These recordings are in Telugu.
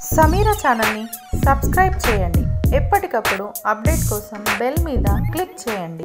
సమీర ఛానల్ని సబ్స్క్రైబ్ చేయండి ఎప్పటికప్పుడు అప్డేట్ కోసం బెల్ మీద క్లిక్ చేయండి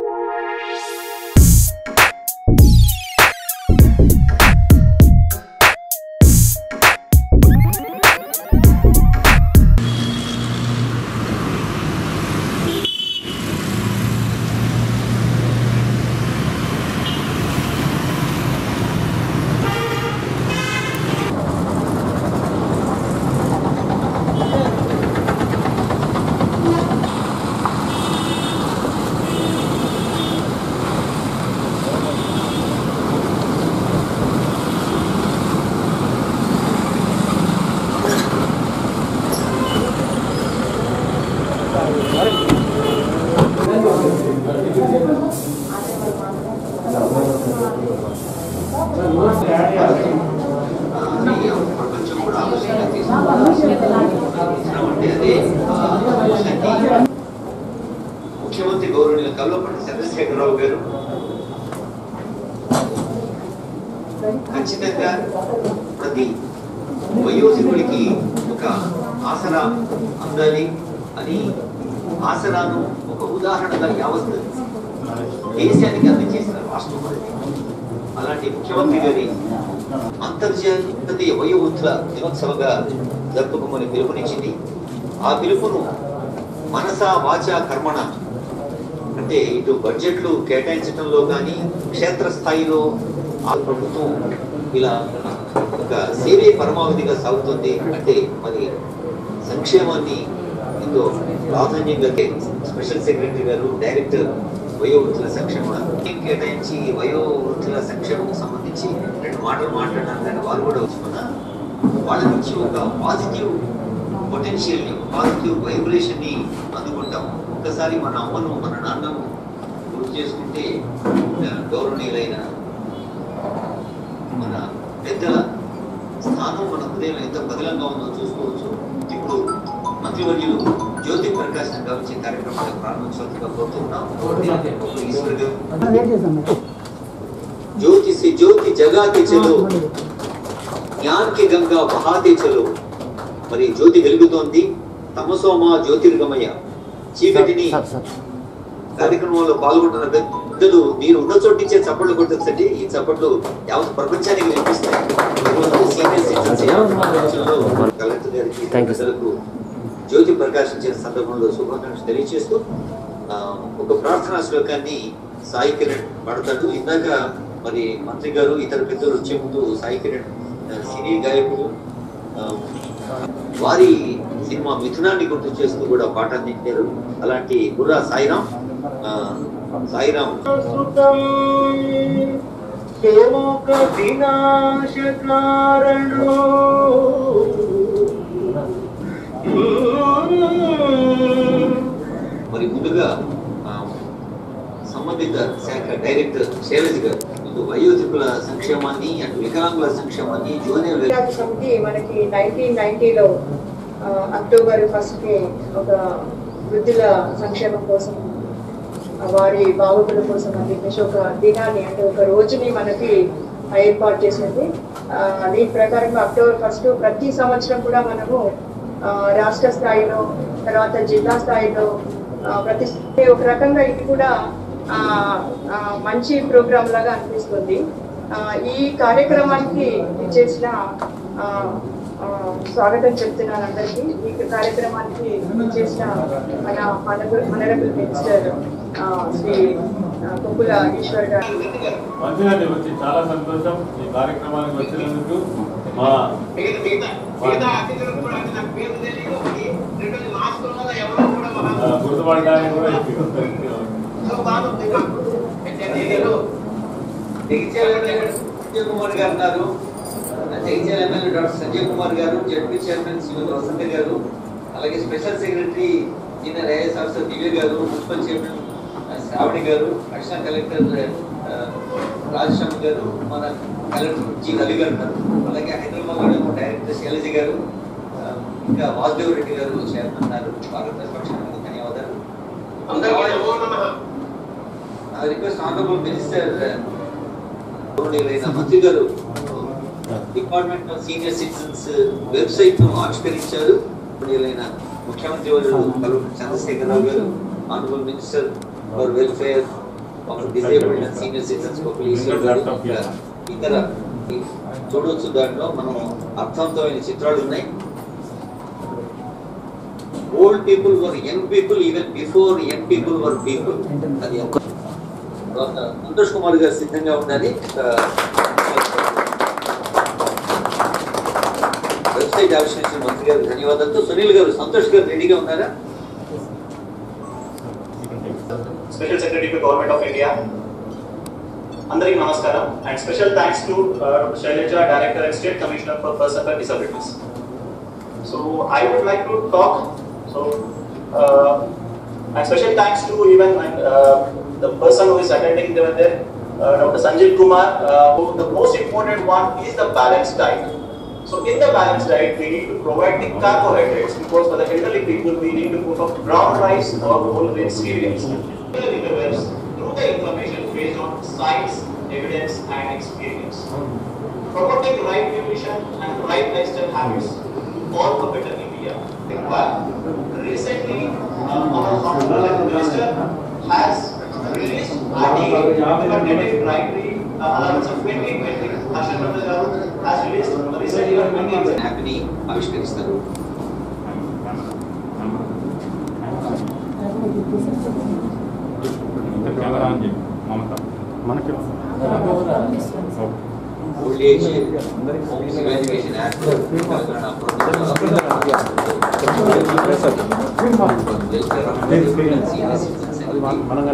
ప్రపంచం కూడా ఆలోచనగా తీసుకుంటే అదే ఆ, ముఖ్యమంత్రి గౌరవనీయుల కల్వపల్లి చంద్రశేఖరరావు గారు ఖచ్చితంగా ప్రతి వయోధికుడికి ఒక ఆసరా అందాలి అని ఆసరాను ఒక ఉదాహరణగా యావత్ దేశానికి అందజేసిన రాష్ట్రం మనది. అలాంటి ముఖ్యమంత్రి గారి అంతర్జాతీయ వయోవృద్ధుల దినోత్సవంగా జరుపుకోమని పిలుపునిచ్చింది ఆ పిలుపును మనస వాచ కర్మణ అంటే ఇటు బడ్జెట్లు కేటాయించడంలో కానీ క్షేత్రస్థాయిలో ఆ ప్రభుత్వం ఇలా ఒక సేవే పరమావధిగా సాగుతుంది అంటే మరి సంక్షేమాన్ని ఎంతో ప్రాధాన్యంగా స్పెషల్ సెక్రటరీ గారు డైరెక్టర్ వయోవృద్ధుల సంక్షేమ కేటాయించి వయోవృద్ధుల సంక్షేమం సంబంధించి రెండు మాటలు మాట్లాడడానికి వారు కూడా వచ్చుకున్న వాళ్ళ నుంచి ఒక పాజిటివ్ పొటెన్షియల్ ని పాజిటివ్ వైబ్రేషన్ ని అందుకుంటాం ఒక్కసారి మన అమ్మను మన నాన్నను గుర్తు చేసుకుంటే ఆ, గౌరవనీయులైన మన పెద్దల స్థానం మన హృదయం ఎంత బదిలంగా ఉందో చూసుకోవచ్చు ఇప్పుడు మంత్రివర్యులు జ్యోతి ప్రకాశ్ గావించే కార్యక్రమాన్ని ప్రారంభించాల్సిందిగా కోరుతున్నాం ఈశ్వర్ గారు ज्योति से ज्योति जगाते चलो జ్ఞాన్ కి గంగా బహాతే చలో మరి జ్యోతి వెలుగుతోంది తమసోమ జ్యోతిర్గమయ చీకటిని కార్యక్రమంలో పాల్గొంటున్న పెద్దలు మీరు ఉన్న చోటించే చప్పట్లు కొట్టచ్చండి ఈ చప్పట్లు యావత్ ప్రపంచానికి వినిపిస్తాయి ఈరోజు సీనియర్ సిటిజన్స్ యావత్ ప్రపంచంలో కలెక్టర్ గారికి పెద్దలకు జ్యోతి ప్రకాశించిన సందర్భంలో శుభాకాంక్షలు తెలియజేస్తూ ఆ, ఒక ప్రార్థనా శ్లోకాన్ని సాయి కిరణ్ పడతాడు ఇందాక మరి మంత్రి గారు ఇతర పెద్దలు వచ్చే ముందు సాయి కిరణ్ ఆ, సినీ గాయకుడు ఆ, వారి సినిమా మిథునాన్ని గుర్తు చేస్తూ కూడా పాట అందించారు అలాంటి బుర్రా సాయిరాం ఆ, సాయిరాం సుతం శోక వినాశకారణో మరి ముందుగా ఆ, సంబంధిత శాఖ డైరెక్టర్ శైలజ్ గారు ముందు వయోధికుల సంక్షేమాన్ని అటు వికలాంగుల సంక్షేమాన్ని జూనియర్ విద్యార్థి సమితి మనకి నైన్టీన్ నైన్టీలో అక్టోబర్ ఫస్ట్ కి ఒక వృద్ధుల సంక్షేమం కోసం ఆ, వారి బాగోగుల కోసం అని చెప్పేసి ఒక దినాన్ని అంటే ఒక రోజుని మనకి ఏర్పాటు చేసింది ఆ, దీని ప్రకారంగా అక్టోబర్ ఫస్ట్ ప్రతి సంవత్సరం కూడా మనము ఆ, రాష్ట్ర స్థాయిలో తర్వాత జిల్లా స్థాయిలో ఆ, ప్రతి ఒక రకంగా ఇది కూడా ఆ, ఆ, మంచి ప్రోగ్రామ్ లాగా అనిపిస్తుంది ఆ, ఈ కార్యక్రమానికి చేసిన స్వాగతం చెప్తున్నాను అందరికీ ఈ కార్యక్రమానికి చేసిన మన మనరబుల్ మినిస్టర్ ఆ, శ్రీ ఆ, కొప్పుల ఈశ్వర్ గారు మంచిగా వచ్చి చాలా సంతోషం ఈ కార్యక్రమానికి వచ్చినందుకు మా ఆ, గుర్తుపడడానికి కూడా ఇచ్చింది. జగిత్యాల ఎమ్మెల్యే సంజయ్ కుమార్ గారు ఉన్నారు Jagtial MLA doctor Sanjay Kumar garu ZP chairman Srimati Vasantha garu అలాగే special secretary senior IAS officer Divya garu municipal chairman ఆ, శ్రావణి గారు అడిషనల్ కలెక్టర్ ఆ, రాజశేఖర్ గారు మన కలెక్టర్ జి రవి గారు ఉన్నారు అలాగే హైదరాబాద్ లో డైరెక్టర్ శైలజ గారు ఆ, ఇంకా వాసుదేవ్ రెడ్డి గారు చైర్మన్ ఉన్నారు భారత పక్షానికి ధన్యవాదాలు రిక్వెస్ట్ ఆనరబుల్ మినిస్టర్ గౌరవనీయులైన మంత్రి గారు department of senior citizens website ను ఆవిష్కరించారు వీలైన ముఖ్యమంత్రి వర్యులు Kalvakuntla Chandrasekhara Rao garu honourable minister for welfare of disabled and senior citizens Eshwar garu ఇంకా ఇతర చూడొచ్చు దాంట్లో మనం అర్థవంతమైన చిత్రాలు ఉన్నాయి old people were young people even before young people were people అది ఎంత తర్వాత సంతోష్ కుమార్ గారు సిద్ధంగా ఉండాలి వెబ్సైట్ ఆవిష్కరించిన మంత్రి గారు ధన్యవాదాలతో సునీల్ గారు సంతోష్ గారు రెడీగా ఉన్నారా special secretary to government of India అందరికీ నమస్కారం and special thanks to doctor Shailaja director and state commissioner for person with disabilities so I would like to talk so and special thanks to even the person who is attending there there doctor Sanjeev Kumar the most important one is the balance diet So in the balanced diet, we need to provide the carbohydrates because for the elderly people, we need to put up brown rice or whole grain cereals. Elderly develops through the information based on science, evidence, and experience. Promoting right nutrition and right lifestyle habits for a better India. But recently, uh, our honorable Health minister has released RDA, United Dietary uh, Allowance of 2020. Harshan Mandal Garu has released recently on 2020. యాప్ని ఆవిష్కరిస్తారు కెమెరా ఆన్ చేయి మమత మనకి old age homes evaluation act Telangana మనం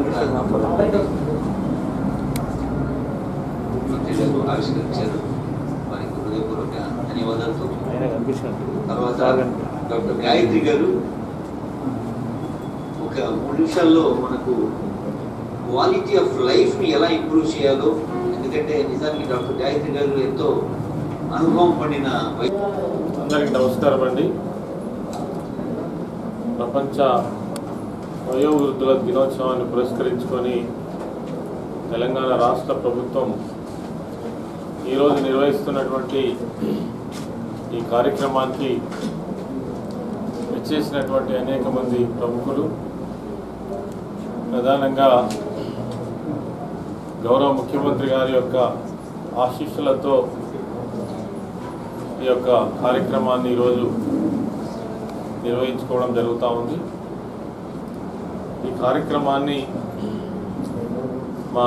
మంత్రులు ఆవిష్కరించారు వారికి హృదయపూర్వక ధన్యవాదాలతో తర్వాత డాక్టర్ గాయత్రి గారు ఒక మూడు నిమిషాల్లో మనకు క్వాలిటీ ఆఫ్ లైఫ్ ని ఎలా ఇంప్రూవ్ చేయాలో ఎందుకంటే నిజానికి డాక్టర్ గాయత్రి గారు ఎంతో అనుభవం పడిన వై- అందరికి నమస్కారం అండి ప్రపంచ వయోవృద్ధుల దినోత్సవాన్ని పురస్కరించుకొని తెలంగాణ రాష్ట్ర ప్రభుత్వం ఈరోజు నిర్వహిస్తున్నటువంటి ఈ కార్యక్రమానికి వచ్చేసినటువంటి అనేక మంది ప్రముఖులు ప్రధానంగా గౌరవ ముఖ్యమంత్రి గారి యొక్క ఆశీస్సులతో ఈ యొక్క కార్యక్రమాన్ని ఈరోజు నిర్వహించుకోవడం జరుగుతూ ఉంది ఈ కార్యక్రమాన్ని మా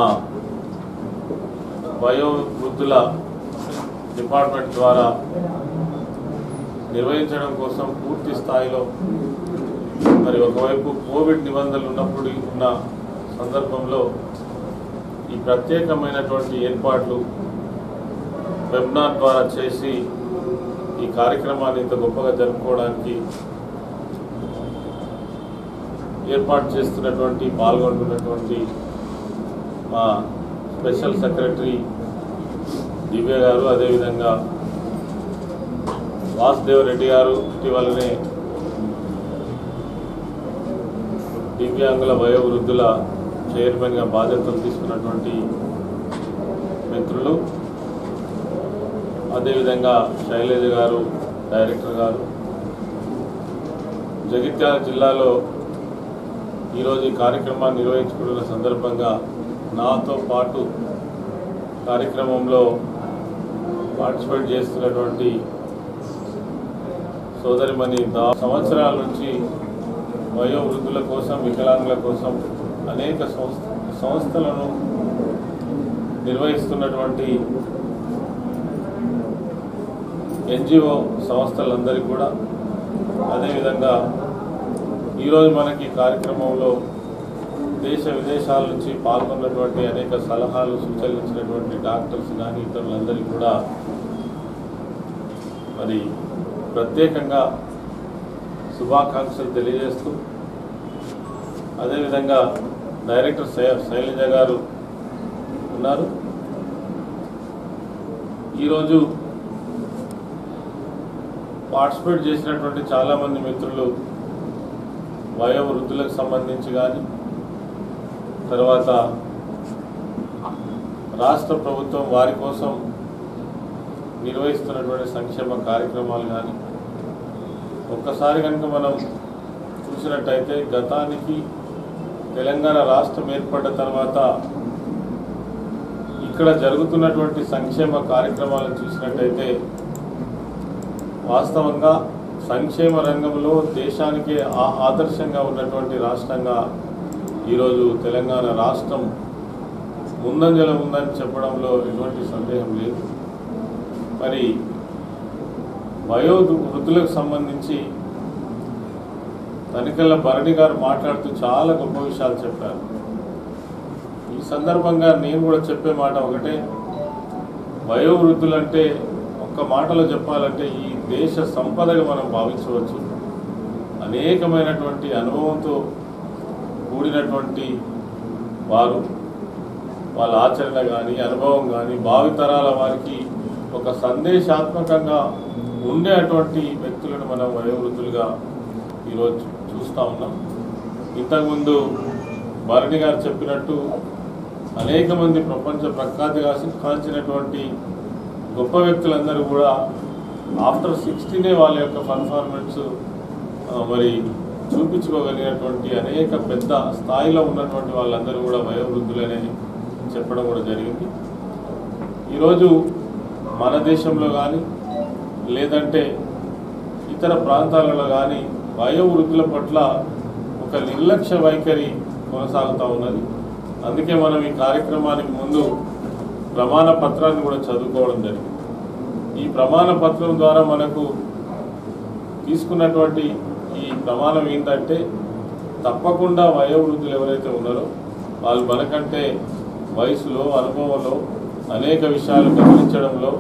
వయోవృద్ధుల డిపార్ట్మెంట్ ద్వారా నిర్వహించడం కోసం పూర్తి స్థాయిలో మరి ఒకవైపు కోవిడ్ నిబంధనలు ఉన్నప్పుడు ఉన్న సందర్భంలో ఈ ప్రత్యేకమైనటువంటి ఏర్పాట్లు వెబ్నార్ ద్వారా చేసి ఈ కార్యక్రమాన్ని ఇంత గొప్పగా జరుపుకోవడానికి ఏర్పాటు చేస్తున్నటువంటి పాల్గొంటున్నటువంటి మా స్పెషల్ సెక్రటరీ దివ్య గారు అదేవిధంగా వాసుదేవ్ రెడ్డి గారు ఇటీవలనే దివ్యాంగుల వయోవృద్ధుల చైర్మన్గా బాధ్యతలు తీసుకున్నటువంటి మిత్రులు అదేవిధంగా శైలజ గారు డైరెక్టర్ గారు జగిత్యాల జిల్లాలో ఈరోజు ఈ కార్యక్రమాన్ని నిర్వహించుకుంటున్న సందర్భంగా నాతో పాటు కార్యక్రమంలో పార్టిసిపేట్ చేస్తున్నటువంటి సోదరిమణి దా సంవత్సరాల నుంచి వయోవృద్ధుల కోసం వికలాంగుల కోసం అనేక సంస్థ సంస్థలను నిర్వహిస్తున్నటువంటి ఎన్జిఓ సంస్థలందరికీ కూడా అదేవిధంగా ఈరోజు మనకి ఈ కార్యక్రమంలో దేశ విదేశాల నుంచి పాల్గొన్నటువంటి అనేక సలహాలు సూచనలు ఇచ్చినటువంటి డాక్టర్స్ కానీ ఇతరులందరికీ కూడా మరి ప్రత్యేకంగా శుభాకాంక్షలు తెలియజేస్తూ అదేవిధంగా డైరెక్టర్ శై- శైలజ గారు ఉన్నారు ఈరోజు పార్టిసిపేట్ చేసినటువంటి చాలామంది మిత్రులు వయోవృద్ధులకు సంబంధించి కానీ తర్వాత రాష్ట్ర ప్రభుత్వం వారి కోసం నిర్వహిస్తున్నటువంటి సంక్షేమ కార్యక్రమాలు కానీ ఒక్కసారి కనుక మనం చూసినట్టయితే గతానికి తెలంగాణ రాష్ట్రం ఏర్పడ్డ తర్వాత ఇక్కడ జరుగుతున్నటువంటి సంక్షేమ కార్యక్రమాలను చూసినట్టయితే వాస్తవంగా సంక్షేమ రంగంలో దేశానికే ఆ- ఆదర్శంగా ఉన్నటువంటి రాష్ట్రంగా ఈరోజు తెలంగాణ రాష్ట్రం ముందంజలో ఉందని చెప్పడంలో ఎటువంటి సందేహం లేదు మరి వయో వృద్ధులకు సంబంధించి తనికల్ల భరణి గారు మాట్లాడుతూ చాలా గొప్ప విషయాలు చెప్పారు ఈ సందర్భంగా నేను కూడా చెప్పే మాట ఒకటే వయోవృద్ధులు అంటే ఒక్క మాటలో చెప్పాలంటే ఈ దేశ సంపదగా మనం భావించవచ్చు అనేకమైనటువంటి అనుభవంతో కూడినటువంటి వారు వాళ్ళ ఆచరణ కానీ అనుభవం కానీ భావితరాల వారికి ఒక సందేశాత్మకంగా ఉండేటువంటి వ్యక్తులను మనం వయోవృద్ధులుగా ఈరోజు చూస్తూ ఉన్నాం ఇంతకుముందు భరణి గారు చెప్పినట్టు అనేక మంది ప్రపంచ ప్రఖ్యాతి కాంచినటువంటి గొప్ప వ్యక్తులందరూ కూడా ఆఫ్టర్ సిక్స్టీనే వాళ్ళ యొక్క పర్ఫార్మెన్స్ మరి చూపించుకోగలిగినటువంటి అనేక పెద్ద స్థాయిలో ఉన్నటువంటి వాళ్ళందరూ కూడా వయోవృద్ధులనే చెప్పడం కూడా జరిగింది ఈరోజు మన దేశంలో కానీ లేదంటే ఇతర ప్రాంతాలలో కానీ వయోవృద్ధుల పట్ల ఒక నిర్లక్ష్య వైఖరి కొనసాగుతూ ఉన్నది అందుకే మనం ఈ కార్యక్రమానికి ముందు ప్రమాణ పత్రాన్ని కూడా చదువుకోవడం జరిగింది ఈ ప్రమాణ పత్రం ద్వారా మనకు తీసుకున్నటువంటి ఈ ప్రమాణం ఏంటంటే తప్పకుండా వయోవృద్ధులు ఎవరైతే ఉన్నారో వాళ్ళు మనకంటే వయసులో అనుభవంలో అనేక విషయాలు గమనించడంలో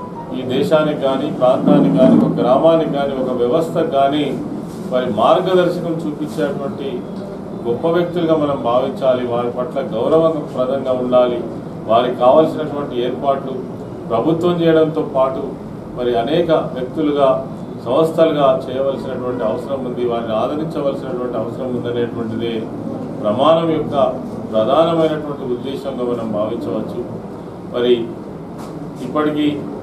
ఈ దేశానికి కానీ ప్రాంతానికి కానీ ఒక గ్రామానికి కానీ ఒక వ్యవస్థకు కానీ వారి మార్గదర్శకం చూపించేటువంటి గొప్ప వ్యక్తులుగా మనం భావించాలి వారి పట్ల గౌరవప్రదంగా ఉండాలి వారికి కావలసినటువంటి ఏర్పాట్లు ప్రభుత్వం చేయడంతో పాటు మరి అనేక వ్యక్తులుగా సంస్థలుగా చేయవలసినటువంటి అవసరం ఉంది వారిని ఆదరించవలసినటువంటి అవసరం ఉందనేటువంటిదే ప్రమాణం యొక్క ప్రధానమైనటువంటి ఉద్దేశంగా మనం భావించవచ్చు మరి ఇప్పటికీ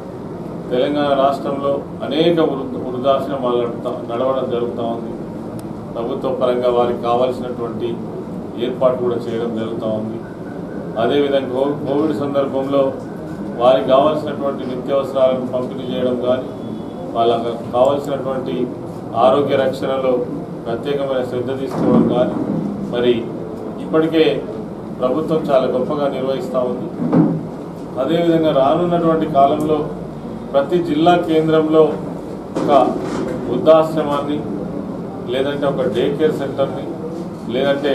తెలంగాణ రాష్ట్రంలో అనేక వృద్ధ వృద్ధాశ్రమాలు నడుపుతా- నడవడం జరుగుతూ ఉంది ప్రభుత్వ పరంగా వారికి కావాల్సినటువంటి ఏర్పాటు కూడా చేయడం జరుగుతూ ఉంది అదేవిధంగా కో- కోవిడ్ సందర్భంలో వారికి కావాల్సినటువంటి నిత్యావసరాలను పంపిణీ చేయడం కానీ వాళ్ళకు కావాల్సినటువంటి ఆరోగ్య రక్షణలో ప్రత్యేకమైన శ్రద్ధ తీసుకోవడం కానీ మరి ఇప్పటికే ప్రభుత్వం చాలా గొప్పగా నిర్వహిస్తూ ఉంది అదేవిధంగా రానున్నటువంటి కాలంలో ప్రతి జిల్లా కేంద్రంలో ఒక వృద్ధాశ్రమాన్ని లేదంటే ఒక డే కేర్ సెంటర్ని లేదంటే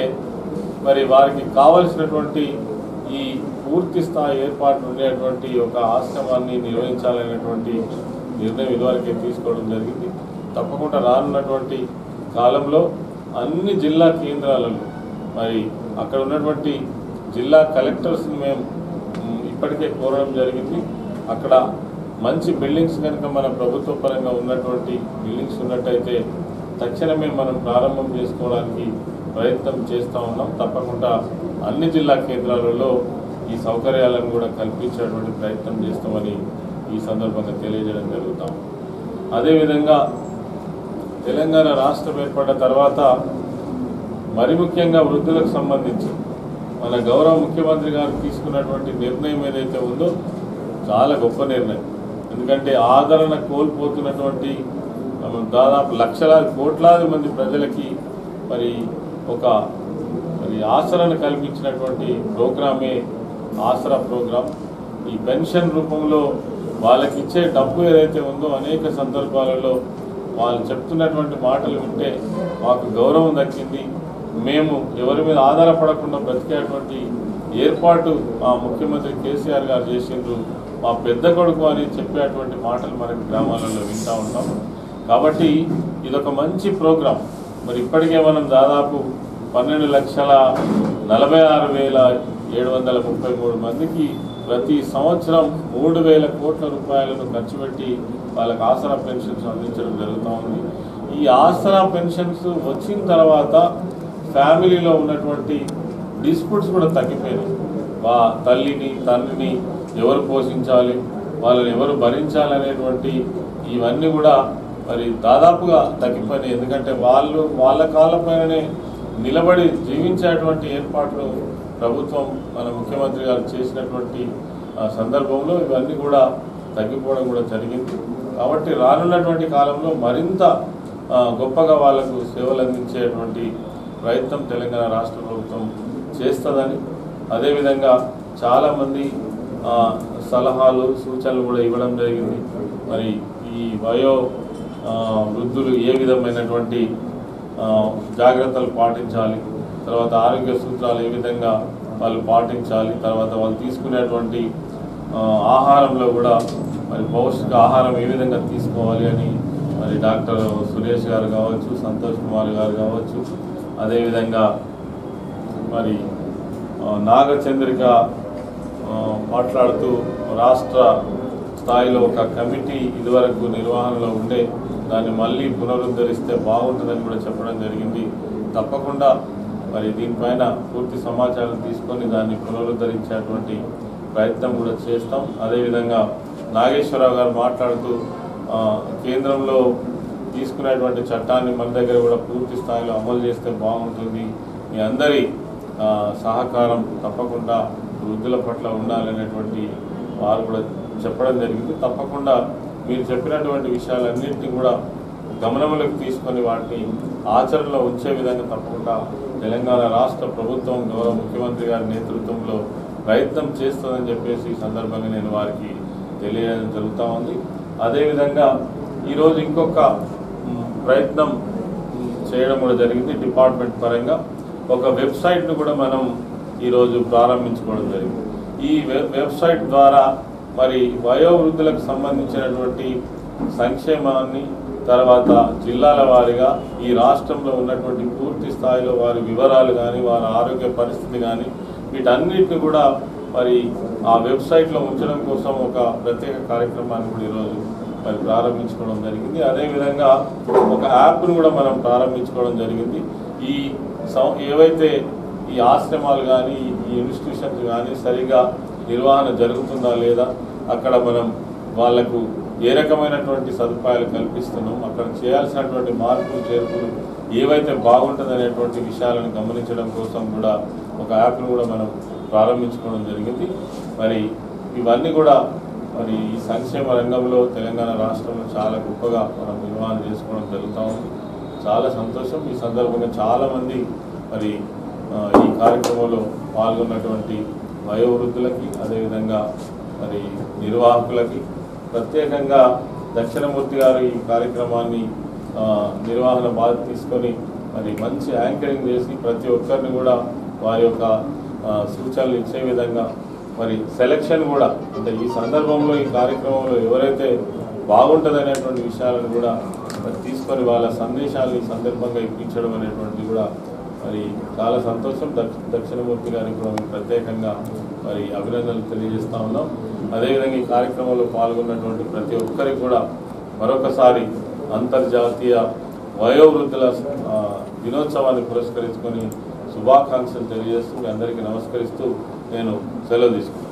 మరి వారికి కావలసినటువంటి ఈ పూర్తి స్థాయి ఏర్పాట్లు ఉండేటువంటి ఒక ఆశ్రమాన్ని నిర్వహించాలనేటువంటి నిర్ణయం ఇదివరకే తీసుకోవడం జరిగింది తప్పకుండా రానున్నటువంటి కాలంలో అన్ని జిల్లా కేంద్రాలలో మరి అక్కడ ఉన్నటువంటి జిల్లా కలెక్టర్స్ని మేము మ్, ఇప్పటికే కోరడం జరిగింది అక్కడ మంచి బిల్డింగ్స్ కనుక మన ప్రభుత్వ పరంగా ఉన్నటువంటి బిల్డింగ్స్ ఉన్నట్టయితే తక్షణమే మనం ప్రారంభం చేసుకోవడానికి ప్రయత్నం చేస్తూ ఉన్నాం తప్పకుండా అన్ని జిల్లా కేంద్రాలలో ఈ సౌకర్యాలను కూడా కల్పించేటువంటి ప్రయత్నం చేస్తామని ఈ సందర్భంగా తెలియజేయడం జరుగుతాం అదేవిధంగా తెలంగాణ రాష్ట్రం ఏర్పడ్డ తర్వాత మరి ముఖ్యంగా వృద్ధులకు సంబంధించి మన గౌరవ ముఖ్యమంత్రి గారు తీసుకున్నటువంటి నిర్ణయం ఏదైతే ఉందో చాలా గొప్ప నిర్ణయం ఎందుకంటే ఆదరణ కోల్పోతున్నటువంటి ఆ, దాదాపు లక్షలాది కోట్లాది మంది ప్రజలకి మరి ఒక మరి ఆసరణ కల్పించినటువంటి ప్రోగ్రామే ఆసరా ప్రోగ్రాం ఈ పెన్షన్ రూపంలో వాళ్ళకి ఇచ్చే డబ్బు ఏదైతే ఉందో అనేక సందర్భాలలో వాళ్ళు చెప్తున్నటువంటి మాటలు వింటే మాకు గౌరవం దక్కింది మేము ఎవరి మీద ఆధారపడకుండా బ్రతికేటువంటి ఏర్పాటు మా ముఖ్యమంత్రి కేసీఆర్ గారు చేసిండ్రు మా పెద్ద కొడుకు అని చెప్పేటువంటి మాటలు మనకి గ్రామాలలో వింటూ ఉంటాం కాబట్టి ఇదొక మంచి ప్రోగ్రాం మరి ఇప్పటికే మనం దాదాపు పన్నెండు లక్షల నలభై ఆరు వేల ఏడు వందల ముప్పై మూడు మందికి ప్రతి సంవత్సరం మూడు వేల కోట్ల రూపాయలను ఖర్చు పెట్టి వాళ్ళకి ఆసరా పెన్షన్స్ అందించడం జరుగుతూ ఉంది ఈ ఆసరా పెన్షన్స్ వచ్చిన తర్వాత ఫ్యామిలీలో ఉన్నటువంటి డిస్ప్యూట్స్ కూడా తగ్గిపోయినాయి వా తల్లిని తండ్రిని ఎవరు పోషించాలి వాళ్ళని ఎవరు భరించాలనేటువంటి ఇవన్నీ కూడా మరి దాదాపుగా తగ్గిపోయినాయి ఎందుకంటే వాళ్ళు వాళ్ళ కాళ్ళపైననే నిలబడి జీవించేటువంటి ఏర్పాట్లు ప్రభుత్వం మన ముఖ్యమంత్రి గారు చేసినటువంటి ఆ, సందర్భంలో ఇవన్నీ కూడా తగ్గిపోవడం కూడా జరిగింది కాబట్టి రానున్నటువంటి కాలంలో మరింత ఆ, గొప్పగా వాళ్లకు సేవలు అందించేటువంటి ప్రయత్నం తెలంగాణ రాష్ట్ర ప్రభుత్వం చేస్తుందని అదేవిధంగా చాలామంది ఆ, సలహాలు సూచనలు కూడా ఇవ్వడం జరిగింది మరి ఈ వయో ఆ, వృద్ధులు ఏ విధమైనటువంటి ఆ, జాగ్రత్తలు పాటించాలి తర్వాత ఆరోగ్య సూత్రాలు ఏ విధంగా వాళ్ళు పాటించాలి తర్వాత వాళ్ళు తీసుకునేటువంటి ఆ, ఆహారంలో కూడా మరి పౌష్టిక ఆహారం ఏ విధంగా తీసుకోవాలి అని మరి డాక్టర్ సురేష్ గారు కావచ్చు సంతోష్ కుమార్ గారు కావచ్చు అదేవిధంగా మరి ఆ, నాగచంద్రిక ఆ, మాట్లాడుతూ రాష్ట్ర స్థాయిలో ఒక కమిటీ ఇదివరకు నిర్వహణలో ఉండే దాన్ని మళ్ళీ పునరుద్ధరిస్తే బాగుంటుందని కూడా చెప్పడం జరిగింది తప్పకుండా మరి దీనిపైన పూర్తి సమాచారం తీసుకొని దాన్ని పునరుద్ధరించేటువంటి ప్రయత్నం కూడా చేస్తాం అదేవిధంగా నాగేశ్వరరావు గారు మాట్లాడుతూ ఆ, కేంద్రంలో తీసుకునేటువంటి చట్టాన్ని మన దగ్గర కూడా పూర్తి స్థాయిలో అమలు చేస్తే బాగుంటుంది మీ అందరి ఆ, సహకారం తప్పకుండా వృద్ధుల పట్ల ఉండాలనేటువంటి వారు కూడా చెప్పడం జరిగింది తప్పకుండా మీరు చెప్పినటువంటి విషయాలన్నింటినీ కూడా గమనంలోకి తీసుకొని వాటిని ఆచరణలో ఉంచే విధంగా తప్పకుండా తెలంగాణ రాష్ట్ర ప్రభుత్వం గౌరవ ముఖ్యమంత్రి గారి నేతృత్వంలో ప్రయత్నం చేస్తుందని చెప్పేసి ఈ సందర్భంగా నేను వారికి తెలియజేయడం జరుగుతూ ఉంది అదేవిధంగా ఈరోజు ఇంకొక మ్, ప్రయత్నం మ్, చేయడం కూడా జరిగింది డిపార్ట్మెంట్ పరంగా ఒక వెబ్సైట్ను కూడా మనం ఈరోజు ప్రారంభించుకోవడం జరిగింది ఈ వెబ్ వెబ్సైట్ ద్వారా మరి వయోవృద్ధులకు సంబంధించినటువంటి సంక్షేమాన్ని తర్వాత జిల్లాల వారీగా ఈ రాష్ట్రంలో ఉన్నటువంటి పూర్తి స్థాయిలో వారి వివరాలు కానీ వారి ఆరోగ్య పరిస్థితి కానీ వీటన్నిటిని కూడా మరి ఆ వెబ్సైట్లో ఉంచడం కోసం ఒక ప్రత్యేక కార్యక్రమాన్ని కూడా ఈరోజు మరి ప్రారంభించుకోవడం జరిగింది అదేవిధంగా ఒక యాప్ను కూడా మనం ప్రారంభించుకోవడం జరిగింది ఈ సం- ఏవైతే ఈ ఆశ్రమాలు కానీ ఈ ఇన్స్టిట్యూషన్స్ కానీ సరిగా నిర్వహణ జరుగుతుందా లేదా అక్కడ మనం వాళ్లకు ఏ రకమైనటువంటి సదుపాయాలు కల్పిస్తున్నాం అక్కడ చేయాల్సినటువంటి మార్పులు చేర్పులు ఏవైతే బాగుంటుందనేటువంటి విషయాలను గమనించడం కోసం కూడా ఒక యాప్ను కూడా మనం ప్రారంభించుకోవడం జరిగింది మరి ఇవన్నీ కూడా మరి ఈ సంక్షేమ రంగంలో తెలంగాణ రాష్ట్రంలో చాలా గొప్పగా మనం నిర్వహణ చేసుకోవడం జరుగుతూ ఉంది చాలా సంతోషం ఈ సందర్భంగా చాలామంది మరి ఆ, ఈ కార్యక్రమంలో పాల్గొన్నటువంటి వయోవృద్ధులకి అదేవిధంగా మరి నిర్వాహకులకి ప్రత్యేకంగా దక్షిణమూర్తి గారు ఈ కార్యక్రమాన్ని ఆ, నిర్వహణ బాధ్యత తీసుకొని మరి మంచి యాంకరింగ్ చేసి ప్రతి ఒక్కరిని కూడా వారి యొక్క ఆ, సూచనలు ఇచ్చే విధంగా మరి సెలక్షన్ కూడా అంటే ఈ సందర్భంలో ఈ కార్యక్రమంలో ఎవరైతే బాగుంటుందనేటువంటి విషయాలను కూడా మరి తీసుకొని వాళ్ళ సందేశాలను ఈ సందర్భంగా ఇప్పించడం అనేటువంటిది కూడా మరి చాలా సంతోషం దక్ష దక్షిణమూర్తి గారికి కూడా మేము ప్రత్యేకంగా మరి అభినందనలు తెలియజేస్తా ఉన్నాం అదేవిధంగా ఈ కార్యక్రమంలో పాల్గొన్నటువంటి ప్రతి ఒక్కరికి కూడా మరొకసారి అంతర్జాతీయ వయోవృద్ధుల ఆ, దినోత్సవాన్ని పురస్కరించుకొని శుభాకాంక్షలు తెలియజేస్తూ మీ అందరికీ నమస్కరిస్తూ నేను సెలవు తీసుకుంటాను